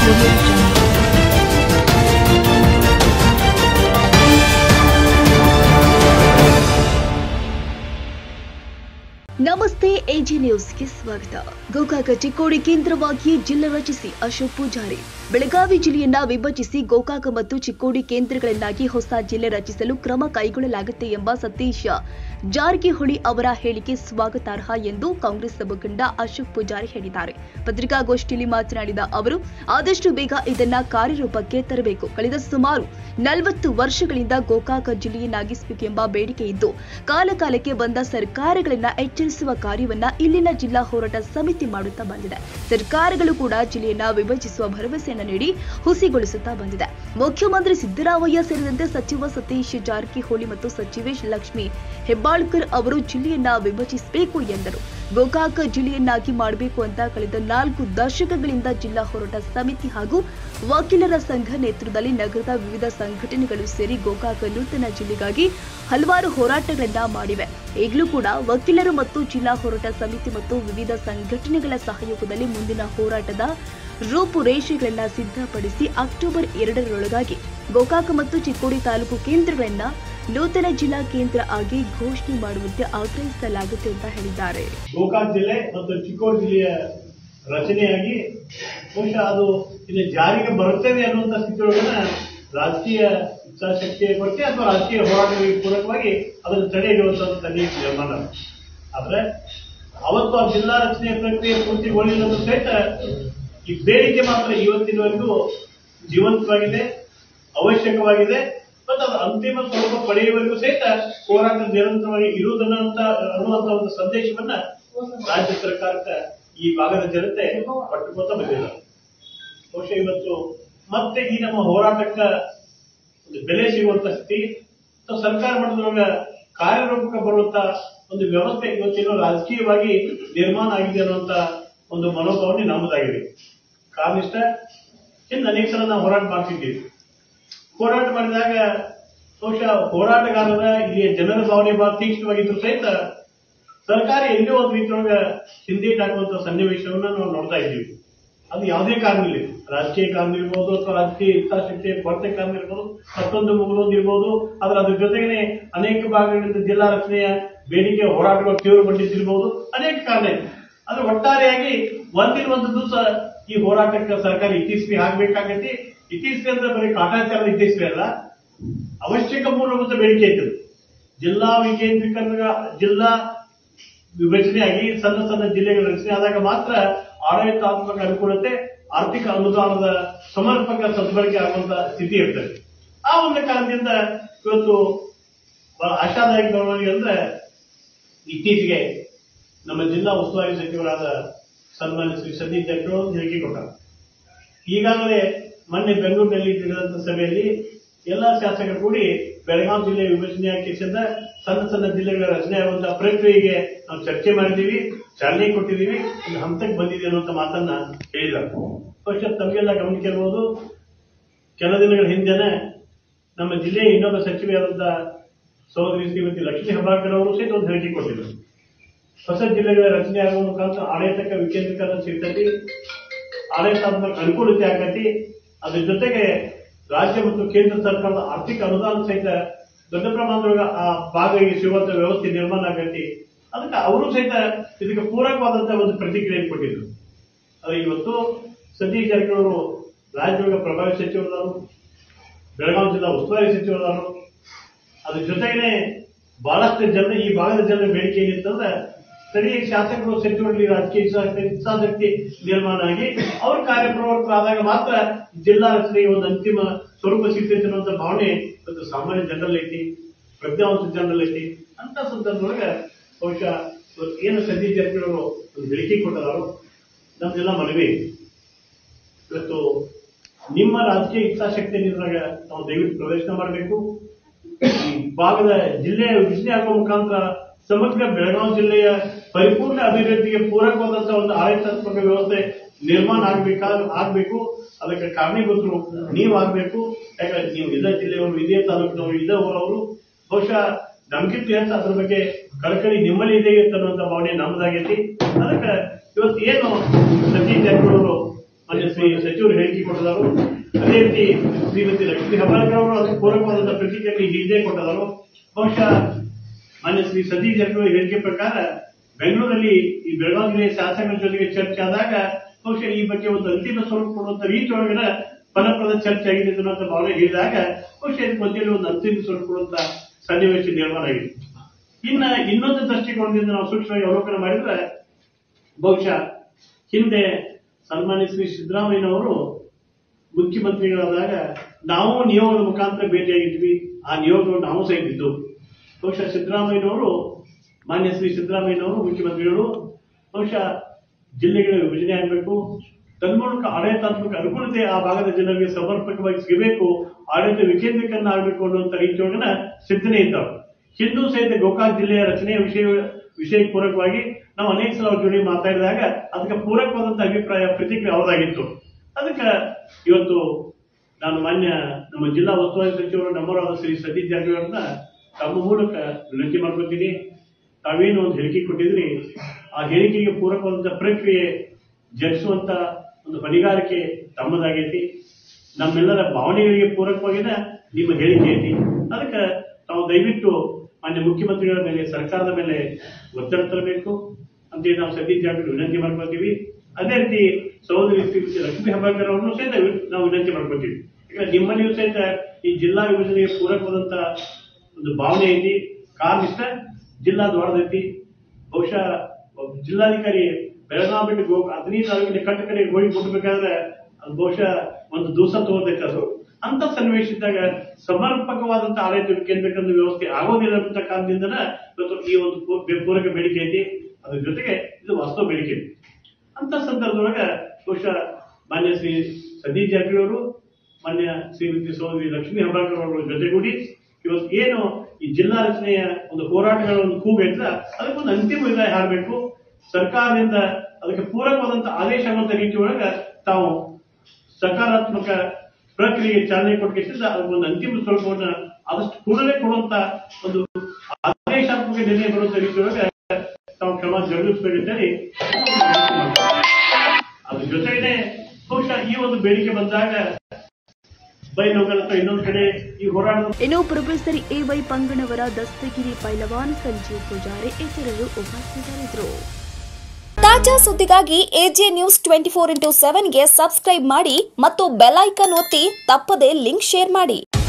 audio jungle. ನಮಸ್ತೆ AG ನ್ಯೂಸ್ಗೆ ಸ್ವಾಗತ ಗೋಕಾಕ ಚಿಕ್ಕೋಡಿ ಕೇಂದ್ರವಾಗಿ ಜಿಲ್ಲೆ ರಚಿಸಿ ಅಶೋಕ್ ಪೂಜಾರಿ ಬೆಳಗಾವಿ ಜಿಲ್ಲೆಯನ್ನ ವಿಭಜಿಸಿ ಗೋಕಾಕ ಮತ್ತು ಚಿಕ್ಕೋಡಿ ಕೇಂದ್ರಗಳನ್ನಾಗಿ ಹೊಸ ಜಿಲ್ಲೆ ರಚಿಸಲು ಕ್ರಮ ಕೈಗೊಳ್ಳಲಾಗುತ್ತೆ ಎಂಬ ಸತೀಶ್ ಜಾರಕಿಹೊಳಿ ಅವರ ಹೇಳಿಕೆ ಸ್ವಾಗತಾರ್ಹ ಎಂದು ಕಾಂಗ್ರೆಸ್ ಮುಖಂಡ ಅಶೋಕ್ ಪೂಜಾರಿ ಹೇಳಿದ್ದಾರೆ ಪತ್ರಿಕಾಗೋಷ್ಠಿಯಲ್ಲಿ ಮಾತನಾಡಿದ ಅವರು ಆದಷ್ಟು ಬೇಗ ಇದನ್ನ ಕಾರ್ಯರೂಪಕ್ಕೆ ತರಬೇಕು ಕಳೆದ ಸುಮಾರು ನಲವತ್ತು ವರ್ಷಗಳಿಂದ ಗೋಕಾಕ ಜಿಲ್ಲೆಯನ್ನಾಗಿಸಬೇಕು ಎಂಬ ಬೇಡಿಕೆ ಇದ್ದು ಕಾಲಕಾಲಕ್ಕೆ ಬಂದ ಸರ್ಕಾರಗಳನ್ನ ಎಚ್ಚರಿಸುವ ಕಾರ್ಯವನ್ನ ಇಲ್ಲಿನ ಜಿಲ್ಲಾ ಹೋರಾಟ ಸಮಿತಿ ಮಾಡುತ್ತಾ ಬಂದಿದೆ ಸರ್ಕಾರಗಳು ಕೂಡ ಜಿಲ್ಲೆಯನ್ನ ವಿಭಜಿಸುವ ಭರವಸೆಯನ್ನ ನೀಡಿ ಹುಸಿಗೊಳಿಸುತ್ತಾ ಬಂದಿದೆ ಮುಖ್ಯಮಂತ್ರಿ ಸಿದ್ದರಾಮಯ್ಯ ಸೇರಿದಂತೆ ಸಚಿವ ಸತೀಶ್ ಜಾರಕಿಹೊಳಿ ಮತ್ತು ಸಚಿವೆ ಲಕ್ಷ್ಮಿ ಹೆಬ್ಬಾಳ್ಕರ್ ಅವರು ಜಿಲ್ಲೆಯನ್ನ ವಿಭಜಿಸಬೇಕು ಎಂದರು ಗೋಕಾಕ ಜಿಲ್ಲೆಯನ್ನಾಗಿ ಮಾಡಬೇಕು ಅಂತ ಕಳೆದ ನಾಲ್ಕು ದಶಕಗಳಿಂದ ಜಿಲ್ಲಾ ಹೋರಾಟ ಸಮಿತಿ ಹಾಗೂ ವಕೀಲರ ಸಂಘ ನೇತೃತ್ವದಲ್ಲಿ ನಗರದ ವಿವಿಧ ಸಂಘಟನೆಗಳು ಸೇರಿ ಗೋಕಾಕ ನೂತನ ಜಿಲ್ಲೆಗಾಗಿ ಹಲವಾರು ಹೋರಾಟಗಳನ್ನ ಮಾಡಿವೆ ಈಗಲೂ ಕೂಡ ವಕೀಲರು ಮತ್ತು ಜಿಲ್ಲಾ ಹೋರಾಟ ಸಮಿತಿ ಮತ್ತು ವಿವಿಧ ಸಂಘಟನೆಗಳ ಸಹಯೋಗದಲ್ಲಿ ಮುಂದಿನ ಹೋರಾಟದ ರೂಪುರೇಷೆಗಳನ್ನ ಸಿದ್ಧಪಡಿಸಿ ಅಕ್ಟೋಬರ್ ಎರಡರೊಳಗಾಗಿ ಗೋಕಾಕ ಮತ್ತು ಚಿಕ್ಕೋಡಿ ತಾಲೂಕು ಕೇಂದ್ರಗಳನ್ನ ನೂತನ ಜಿಲ್ಲಾ ಕೇಂದ್ರ ಆಗಿ ಘೋಷಣೆ ಮಾಡುವಂತೆ ಆಗ್ರಹಿಸಲಾಗುತ್ತೆ ಅಂತ ಹೇಳಿದ್ದಾರೆ ಗೋಕಾಕ್ ಜಿಲ್ಲೆ ಮತ್ತು ಚಿಕ್ಕೋಡಿ ಜಿಲ್ಲೆಯ ರಚನೆಯಾಗಿ ಬಹುಶಃ ಅದು ಇದು ಜಾರಿಗೆ ಬರುತ್ತೇವೆ ಅನ್ನುವಂಥ ಸ್ಥಿತಿಯೊಳಗನ ರಾಜಕೀಯ ಇಚ್ಛಾಶಕ್ತಿಯ ಕೊರತೆ ಅಥವಾ ರಾಜಕೀಯ ಹೋರಾಟಗಳಿಗೆ ಪೂರಕವಾಗಿ ಅದನ್ನು ತಡೆ ಹಿಡಿಯುವಂತಹ ತಡೆ ನಿರ್ಮಾಣ ಆದ್ರೆ ಅವತ್ತು ಆ ಜಿಲ್ಲಾ ರಚನೆಯ ಪ್ರಕ್ರಿಯೆ ಪೂರ್ತಿಗೊಳ್ಳಿಲ್ಲ ಸಹಿತ ಈ ಬೇಡಿಕೆ ಮಾತ್ರ ಇವತ್ತಿನವರೆಗೂ ಜೀವಂತವಾಗಿದೆ ಅವಶ್ಯಕವಾಗಿದೆ ಮತ್ತು ಅದು ಅಂತಿಮ ಸ್ವರೂಪ ಪಡೆಯುವವರೆಗೂ ಸಹಿತ ಹೋರಾಟ ನಿರಂತರವಾಗಿ ಇರುವುದನ್ನ ಅಂತ ಅನ್ನುವಂತ ಒಂದು ಸಂದೇಶವನ್ನ ರಾಜ್ಯ ಸರ್ಕಾರಕ್ಕೆ ಈ ಭಾಗದ ಜನತೆ ಪಟ್ಟುಕೊತ ಬಂದಿದ್ದಾರೆ ಬಹುಶಃ ಇವತ್ತು ಮತ್ತೆ ಈ ನಮ್ಮ ಹೋರಾಟಕ್ಕ ಒಂದು ಬೆಲೆ ಸಿಗುವಂತ ಸ್ಥಿತಿ ಅಥವಾ ಸರ್ಕಾರ ಮಟ್ಟದೊಳಗ ಕಾರ್ಯರೂಪಕ್ಕೆ ಬರುವಂತ ಒಂದು ವ್ಯವಸ್ಥೆ ಇವತ್ತೇನೋ ರಾಜಕೀಯವಾಗಿ ನಿರ್ಮಾಣ ಆಗಿದೆ ಅನ್ನುವಂತ ಒಂದು ಮನೋಭಾವನೆ ನಮ್ಮದಾಗಿದೆ ಕಾರಣ ಇಷ್ಟ ಹಿಂದೆ ಅನೇಕ ಸಲ ನಾವು ಹೋರಾಟ ಮಾಡ್ತಿದ್ದೀವಿ ಹೋರಾಟ ಮಾಡಿದಾಗ ಬಹುಶಃ ಹೋರಾಟಗಾರರ ಇಲ್ಲಿಯ ಜನರ ಭಾವನೆ ಬಹಳ ತೀಕ್ಷ್ಣವಾಗಿದ್ರು ಸಹಿತ ಸರ್ಕಾರ ಎಲ್ಲೋ ಒಂದು ರೀತಿಯೊಳಗ ಹಿಂದೇಟ್ ಹಾಕುವಂತ ಸನ್ನಿವೇಶವನ್ನ ನಾವು ನೋಡ್ತಾ ಇದ್ದೀವಿ ಅದು ಯಾವುದೇ ಕಾರಣ ಇಲ್ಲ ರಾಜಕೀಯ ಕಾರಣ ಇರ್ಬೋದು ಅಥವಾ ರಾಜಕೀಯ ಇಚ್ಛಾಶಕ್ತಿಯ ಕೊರತೆ ಕಾರಣ ಇರ್ಬೋದು ಮತ್ತೊಂದು ಮುಗಿದೊಂದು ಇರ್ಬೋದು ಆದ್ರೆ ಅದ್ರ ಜೊತೆಗೇನೆ ಅನೇಕ ಭಾಗಗಳಿಂದ ಜಿಲ್ಲಾ ರಚನೆಯ ಬೇಡಿಕೆ ಹೋರಾಟಗಳು ತೀವ್ರಗೊಂಡಿದ್ದಿರ್ಬೋದು ಅನೇಕ ಕಾರಣ ಇದೆ ಆದ್ರೆ ಒಟ್ಟಾರೆಯಾಗಿ ಒಂದಿನ ಒಂದು ದಿವಸ ಈ ಹೋರಾಟಕ್ಕೆ ಸರ್ಕಾರ ಇತ್ತೀಚೆಗೆ ಆಗ್ಬೇಕಾಗತ್ತೆ ಇತ್ತೀಚೆಗೆ ಅಂದ್ರೆ ಬರೀ ಕಾಟಾಚಾರದ ಇತ್ತೀಚೆಗೆ ಅಲ್ಲ ಅವಶ್ಯಕ ಮೂಲಭೂತ ಬೇಡಿಕೆ ಇತ್ತು ಜಿಲ್ಲಾ ವಿಕೇಂದ್ರೀಕರಣ ಜಿಲ್ಲಾ ವಿಭಜನೆಯಾಗಿ ಸಣ್ಣ ಸಣ್ಣ ಜಿಲ್ಲೆಗಳ ರಚನೆ ಆದಾಗ ಮಾತ್ರ ಆಡಳಿತಾತ್ಮಕ ಅನುಕೂಲತೆ ಆರ್ಥಿಕ ಅನುದಾನದ ಸಮರ್ಪಕ ಸದ್ಬಳಕೆ ಆಗುವಂತ ಸ್ಥಿತಿ ಇರ್ತದೆ ಆ ಒಂದು ಕಾರಣದಿಂದ ಇವತ್ತು ಬಹಳ ಆಶಾದಾಯಕ ಬೆಳವಣಿಗೆ ಅಂದ್ರೆ ಇತ್ತೀಚೆಗೆ ನಮ್ಮ ಜಿಲ್ಲಾ ಉಸ್ತುವಾರಿ ಸಚಿವರಾದ ಸನ್ಮಾನ್ಯ ಶ್ರೀ ಸತೀಶ್ ಜಾರಕಿಹೊಳಿ ಅವರು ಹೇಳಿಕೆ ಕೊಟ್ಟರು ಈಗಾಗಲೇ ಮೊನ್ನೆ ಬೆಂಗಳೂರಿನಲ್ಲಿ ನಡೆದಂತ ಸಭೆಯಲ್ಲಿ ಎಲ್ಲಾ ಶಾಸಕರು ಕೂಡಿ ಬೆಳಗಾವಿ ಜಿಲ್ಲೆ ವಿಭಜನೆ ಹಾಕಿಸಿದ ಸಣ್ಣ ಸಣ್ಣ ಜಿಲ್ಲೆಗಳ ರಚನೆ ಆಗುವಂತಹ ಪ್ರಕ್ರಿಯೆಗೆ ನಾವು ಚರ್ಚೆ ಮಾಡಿದ್ದೀವಿ ಚಾಲನೆ ಕೊಟ್ಟಿದ್ದೀವಿ ಒಂದು ಹಂತಕ್ಕೆ ಬಂದಿದೆ ಅನ್ನುವಂತ ಮಾತನ್ನ ಹೇಳಿದರು ಬಹುಶಃ ತಮಗೆಲ್ಲ ಗಮನಕ್ಕೆ ಇರಬಹುದು ಕೆಲ ದಿನಗಳ ಹಿಂದೆನೆ ನಮ್ಮ ಜಿಲ್ಲೆಯ ಇನ್ನೊಬ್ಬ ಸಚಿವೆಯಾದಂತ ಸಹೋದರಿ ಶ್ರೀಮತಿ ಲಕ್ಷ್ಮೀ ಹೆಬ್ಬಾಳ್ಕರ್ ಅವರು ಸಹಿತ ಒಂದು ಹೇಳಿಕೆ ಕೊಟ್ಟಿದ್ರು ಹೊಸ ಜಿಲ್ಲೆಗಳ ರಚನೆ ಆಗುವ ಮುಖಾಂತರ ಆಡಳಿತಕ್ಕೆ ವಿಕೇಂದ್ರೀಕರಣ ಸಿಗ್ತತಿ ಆಡಳಿತಾತ್ಮಕ ಅನುಕೂಲತೆ ಆಗತಿ ಅದ್ರ ಜೊತೆಗೆ ರಾಜ್ಯ ಮತ್ತು ಕೇಂದ್ರ ಸರ್ಕಾರದ ಆರ್ಥಿಕ ಅನುದಾನ ಸಹಿತ ದೊಡ್ಡ ಪ್ರಮಾಣದೊಳಗ ಆ ಭಾಗಕ್ಕೆ ಸಿಗುವಂತ ವ್ಯವಸ್ಥೆ ನಿರ್ಮಾಣ ಆಗತಿ ಅದಕ್ಕೆ ಅವರು ಸಹಿತ ಇದಕ್ಕೆ ಪೂರಕವಾದಂತಹ ಒಂದು ಪ್ರತಿಕ್ರಿಯೆ ಕೊಟ್ಟಿದ್ರು ಆದ್ರೆ ಇವತ್ತು ಸತೀಶ್ ಜಾರಕಿಹೊಳಿ ಅವರು ರಾಜ್ಯದೊಳಗ ಪ್ರಭಾವಿ ಸಚಿವರಾದರು ಬೆಳಗಾವಿ ಜಿಲ್ಲಾ ಉಸ್ತುವಾರಿ ಸಚಿವರಾದರು ಅದ್ರ ಜೊತೆಗೇನೆ ಬಹಳಷ್ಟು ಜನ ಈ ಭಾಗದ ಜನರ ಬೇಡಿಕೆ ಏನಿತ್ತಂದ್ರೆ ಸ್ಥಳೀಯ ಶಾಸಕರು ಸಚಿವರಲ್ಲಿ ರಾಜಕೀಯ ಇಚ್ಛಾಶಕ್ತಿ ಇಚ್ಛಾಶಕ್ತಿ ನಿರ್ಮಾಣ ಆಗಿ ಅವ್ರ ಕಾರ್ಯಪ್ರವೃತ್ತರಾದಾಗ ಮಾತ್ರ ಜಿಲ್ಲಾ ರಚನೆಗೆ ಒಂದು ಅಂತಿಮ ಸ್ವರೂಪ ಸಿಗ್ತೈತೆ ಅನ್ನುವಂಥ ಭಾವನೆ ಇವತ್ತು ಸಾಮಾನ್ಯ ಜನರಲ್ಲಿ ಐತಿ ಪ್ರಜ್ಞಾವಂತ ಜನರಲ್ಲಿ ಐತಿ ಅಂತ ಸಂದರ್ಭದೊಳಗೆ ಬಹುಶಃ ಇವತ್ತು ಏನು ಸತೀಶ್ ಜಾರಕಿಹೊಳಿ ಅವರು ಒಂದು ಹೇಳಿಕೆ ಕೊಟ್ಟದಾರೋ ನಮ್ದೆಲ್ಲ ಮನವಿ ಇವತ್ತು ನಿಮ್ಮ ರಾಜಕೀಯ ಇಚ್ಛಾಶಕ್ತಿ ಇದ್ರಾಗ ನಾವು ದಯವಿಟ್ಟು ಪ್ರವೇಶನ ಮಾಡಬೇಕು ಈ ಭಾಗದ ಜಿಲ್ಲೆಯ ವಿಭಜನೆ ಆಗುವ ಮುಖಾಂತರ ಸಮಗ್ರ ಬೆಳಗಾವಿ ಜಿಲ್ಲೆಯ ಪರಿಪೂರ್ಣ ಅಭಿವೃದ್ಧಿಗೆ ಪೂರಕವಾದಂತಹ ಒಂದು ಆಡಳಿತಾತ್ಮಕ ವ್ಯವಸ್ಥೆ ನಿರ್ಮಾಣ ಆಗ್ಬೇಕಾ ಆಗ್ಬೇಕು ಅದಕ್ಕೆ ಕಾರಣೀಭೂತರು ನೀವು ಆಗ್ಬೇಕು ಯಾಕಂದ್ರೆ ನೀವು ಇದೇ ಜಿಲ್ಲೆಯವರು ಇದೇ ತಾಲೂಕಿನವರು ಇದೇ ಊರವರು ಬಹುಶಃ ನಮ್ಗಿಂತ ಹೆಚ್ಚು ಅದ್ರ ಬಗ್ಗೆ ಕಳಕಳಿ ನಿಮ್ಮಲ್ಲಿ ಇದೆ ಅನ್ನುವಂತ ಭಾವನೆ ನಮ್ಮದಾಗೈತಿ ಅದಕ್ಕೆ ಇವತ್ತು ಏನು ಸತೀಶ್ ಜಾರಕಿಹೊಳಿ ಅವರು ಮಾನ್ಯ ಶ್ರೀ ಸಚಿವರು ಹೇಳಿಕೆ ಕೊಟ್ಟಿದ್ದಾರೆ ಅದೇ ರೀತಿ ಶ್ರೀಮತಿ ಲಕ್ಷ್ಮೀ ಹೆಬ್ಬಾಳ್ಕರ್ ಅವರು ಅದಕ್ಕೆ ಪೂರಕವಾದಂತಹ ಪ್ರತಿಕ್ರಿಯೆ ಹಿಂದೆ ಕೊಟ್ಟಿದ್ದಾರೆ ಬಹುಶಃ ಮಾನ್ಯ ಶ್ರೀ ಸತೀಶ್ ಜಾರಕಿಹೊಳಿ ಹೇಳಿಕೆ ಪ್ರಕಾರ ಬೆಂಗಳೂರಲ್ಲಿ ಈ ಬೆಳಗಾವಿ ಜಿಲ್ಲೆಯ ಶಾಸಕರ ಜೊತೆಗೆ ಚರ್ಚೆ ಆದಾಗ ಬಹುಶಃ ಈ ಬಗ್ಗೆ ಒಂದು ಅಂತಿಮ ಸ್ವರೂಪ ಕೊಡುವಂತ ರೀತಿ ಒಳಗಿನ ಫಲಪ್ರದ ಚರ್ಚೆ ಆಗಿದೆ ಅನ್ನುವಂಥ ಭಾವನೆ ಹೇಳಿದಾಗ ಬಹುಶಃ ಇದಕ್ಕೆ ಮಧ್ಯದಲ್ಲಿ ಒಂದು ಅಂತಿಮ ಸ್ವರೂಪ ಕೊಡುವಂತ ಸನ್ನಿವೇಶ ನಿರ್ಮಾಣ ಆಗಿದೆ ಇನ್ನ ಇನ್ನೊಂದು ದೃಷ್ಟಿಕೋನದಿಂದ ನಾವು ಸೂಕ್ಷ್ಮವಾಗಿ ಅವಲೋಕನ ಮಾಡಿದ್ರೆ ಬಹುಶಃ ಹಿಂದೆ ಸನ್ಮಾನ್ಯ ಶ್ರೀ ಸಿದ್ದರಾಮಯ್ಯನವರು ಮುಖ್ಯಮಂತ್ರಿಗಳಾದಾಗ ನಾವು ನಿಯೋಗದ ಮುಖಾಂತರ ಭೇಟಿಯಾಗಿದ್ವಿ ಆ ನಿಯೋಗವನ್ನು ನಾವು ಸಹಿತಿದ್ದು ಬಹುಶಃ ಸಿದ್ದರಾಮಯ್ಯನವರು ಮಾನ್ಯ ಶ್ರೀ ಸಿದ್ದರಾಮಯ್ಯನವರು ಮುಖ್ಯಮಂತ್ರಿಗಳು ಬಹುಶಃ ಜಿಲ್ಲೆಗಳ ವಿಭಜನೆ ಆಗಬೇಕು ತನ್ಮೂಲಕ ಆಡಳಿತಾತ್ಮಕ ಅನುಕೂಲತೆ ಆ ಭಾಗದ ಜನರಿಗೆ ಸಮರ್ಪಕವಾಗಿ ಸಿಗಬೇಕು ಆಡಳಿತ ವಿಕೇಂದ್ರೀಕರಣ ಆಗಬೇಕು ಅನ್ನುವಂತ ರೀತಿಯೊಳಗಿನ ಸಿದ್ಧನೆ ಇದ್ದವು ಹಿಂದೂ ಸಹಿತ ಗೋಕಾಕ್ ಜಿಲ್ಲೆಯ ರಚನೆಯ ವಿಷಯ ವಿಷಯಕ್ಕೆ ಪೂರಕವಾಗಿ ನಾವು ಅನೇಕ ಸಲ ಅವ್ರ ಜೊತೆ ಮಾತಾಡಿದಾಗ ಅದಕ್ಕೆ ಪೂರಕವಾದಂತಹ ಅಭಿಪ್ರಾಯ ಪ್ರತಿಕ್ರಿಯೆ ಅವರಾಗಿತ್ತು ಅದಕ್ಕೆ ಇವತ್ತು ನಾನು ಮಾನ್ಯ ನಮ್ಮ ಜಿಲ್ಲಾ ಉಸ್ತುವಾರಿ ಸಚಿವರು ನಮ್ಮವರಾದ ಶ್ರೀ ಸತೀಶ್ ಜಾರಕಿಹೊಳಿ ಅವ್ರನ್ನ ತಮ್ಮ ಮೂಲಕ ವಿನಂತಿ ಮಾಡ್ಕೊತೀನಿ ತಾವೇನು ಒಂದು ಹೇಳಿಕೆ ಕೊಟ್ಟಿದ್ರಿ ಆ ಹೇಳಿಕೆಗೆ ಪೂರಕವಾದಂತಹ ಪ್ರಕ್ರಿಯೆ ಜರುಗಿಸುವಂತ ಒಂದು ಹೊಣೆಗಾರಿಕೆ ತಮ್ಮದಾಗೈತಿ ನಮ್ಮೆಲ್ಲರ ಭಾವನೆಗಳಿಗೆ ಪೂರಕವಾಗಿನ ನಿಮ್ಮ ಹೇಳಿಕೆ ಐತಿ ಅದಕ್ಕೆ ತಾವು ದಯವಿಟ್ಟು ಮಾನ್ಯ ಮುಖ್ಯಮಂತ್ರಿಗಳ ಮೇಲೆ ಸರ್ಕಾರದ ಮೇಲೆ ಒತ್ತಡ ತರಬೇಕು ಅಂತೇಳಿ ನಾವು ಸತೀಶ್ ಜಾರಕಿಹೊಳಿ ವಿನಂತಿ ಮಾಡ್ಕೊತೀವಿ ಅದೇ ರೀತಿ ಸಹೋದರಿ ಶ್ರೀಮತಿ ಲಕ್ಷ್ಮೀ ಹೆಬ್ಬಾಳ್ಕರ್ ಅವರನ್ನು ಸಹಿತ ವಿ- ನಾವು ವಿನಂತಿ ಮಾಡ್ಕೊತೀವಿ ಈಗ ನಿಮ್ಮಲ್ಲಿಯೂ ಸಹಿತ ಈ ಜಿಲ್ಲಾ ವಿಭಜನೆಗೆ ಪೂರಕವಾದಂತ ಒಂದು ಭಾವನೆ ಐತಿ ಕಾರಣ ಇಷ್ಟ ಜಿಲ್ಲಾ ದೊಡ್ಡದೈತಿ ಬಹುಶಃ ಒಬ್ಬ ಜಿಲ್ಲಾಧಿಕಾರಿ ಬೆಳಗಾವಿ ಬಿಟ್ಟು ಗೋ ಅಥಣಿ ತಾಲೂಕಿನ ಕಟ್ಟ ಕಡೆ ಹೋಗಿ ಮುಟ್ಬೇಕಾದ್ರೆ ಅದು ಬಹುಶಃ ಒಂದು ದಿವಸ ತಗೋತೈತೆ ಅದು ಅಂತ ಸನ್ನಿವೇಶ ಇದ್ದಾಗ ಸಮರ್ಪಕವಾದಂತ ಆಡಳಿತ ಕೇಂದ್ರಕ್ಕಂತ ವ್ಯವಸ್ಥೆ ಆಗೋದಿಲ್ಲ ಅಂತ ಕಾರಣದಿಂದನ ಇವತ್ತು ಈ ಒಂದು ಪೂ- ಬೆ- ಪೂರಕ ಬೇಡಿಕೆ ಐತಿ ಅದ್ರ ಜೊತೆಗೆ ಇದು ವಾಸ್ತವ ಬೇಡಿಕೆ ಐತಿ ಅಂತ ಸಂದರ್ಭದೊಳಗ ಬಹುಶಃ ಮಾನ್ಯ ಶ್ರೀ ಸತೀಶ್ ಜಾರಕಿಹೊಳಿ ಅವರು ಮಾನ್ಯ ಶ್ರೀಮತಿ ಸಹೋದರಿ ಲಕ್ಷ್ಮೀ ಹೆಬ್ಬಾಳ್ಕರ್ ಅವರ ಜೊತೆಗೂಡಿ ಇವತ್ತು ಏನು ಈ ಜಿಲ್ಲಾ ರಚನೆಯ ಒಂದು ಹೋರಾಟಗಳ ಒಂದು ಕೂಗೈತಲ್ಲ ಅದಕ್ಕೊಂದು ಅಂತಿಮ ವಿದಾಯ ಹಾಡಬೇಕು ಸರ್ಕಾರದಿಂದ ಅದಕ್ಕೆ ಪೂರಕವಾದಂತ ಆದೇಶ ಆಗುವಂತ ರೀತಿಯೊಳಗ ತಾವು ಸಕಾರಾತ್ಮಕ ಪ್ರಕ್ರಿಯೆಗೆ ಚಾಲನೆ ಕೊಟ್ಟಿದ್ದ ಅದಕ್ಕೊಂದು ಅಂತಿಮ ಸ್ವರೂಪವನ್ನ ಆದಷ್ಟು ಕೂಡಲೇ ಕೊಡುವಂತ ಒಂದು ಆದೇಶಾತ್ಮಕ ನಿರ್ಣಯ ಬರುವಂತ ರೀತಿಯೊಳಗೆ ತಾವು ಕ್ರಮ ಜರುಗಿಸಬೇಕಂತೇಳಿ ಅದ್ರ ಜೊತೆಗೆ ಬಹುಶಃ ಈ ಒಂದು ಬೇಡಿಕೆ ಬಂದಾಗ ಬೈಲೋಕಲ್ ಅಥವಾ ಇನ್ನೊಂದು ಕಡೆ ಈ ಹೋರಾಟದ ಇನ್ನು ಪ್ರೊಫೆಸರ್ ಎ ವೈ ಪಂಗಣವರ ದಸ್ತಗಿರಿ ಪೈಲವಾನ್ ಸಂಜೀವ್ ಪೂಜಾರಿ ಇತರರು ಉಪಸ್ಥಿತರಿದ್ದರು ತಾಜಾ ಸುದ್ದಿಗಾಗಿ AJ news twenty four into ಸೆವೆನ್ಗೆ ಸಬ್ಸ್ಕ್ರೈಬ್ ಮಾಡಿ ಮತ್ತು ಬೆಲ್ ಐಕಾನ್ ಒತ್ತಿ ತಪ್ಪದೇ ಲಿಂಕ್ ಶೇರ್ ಮಾಡಿ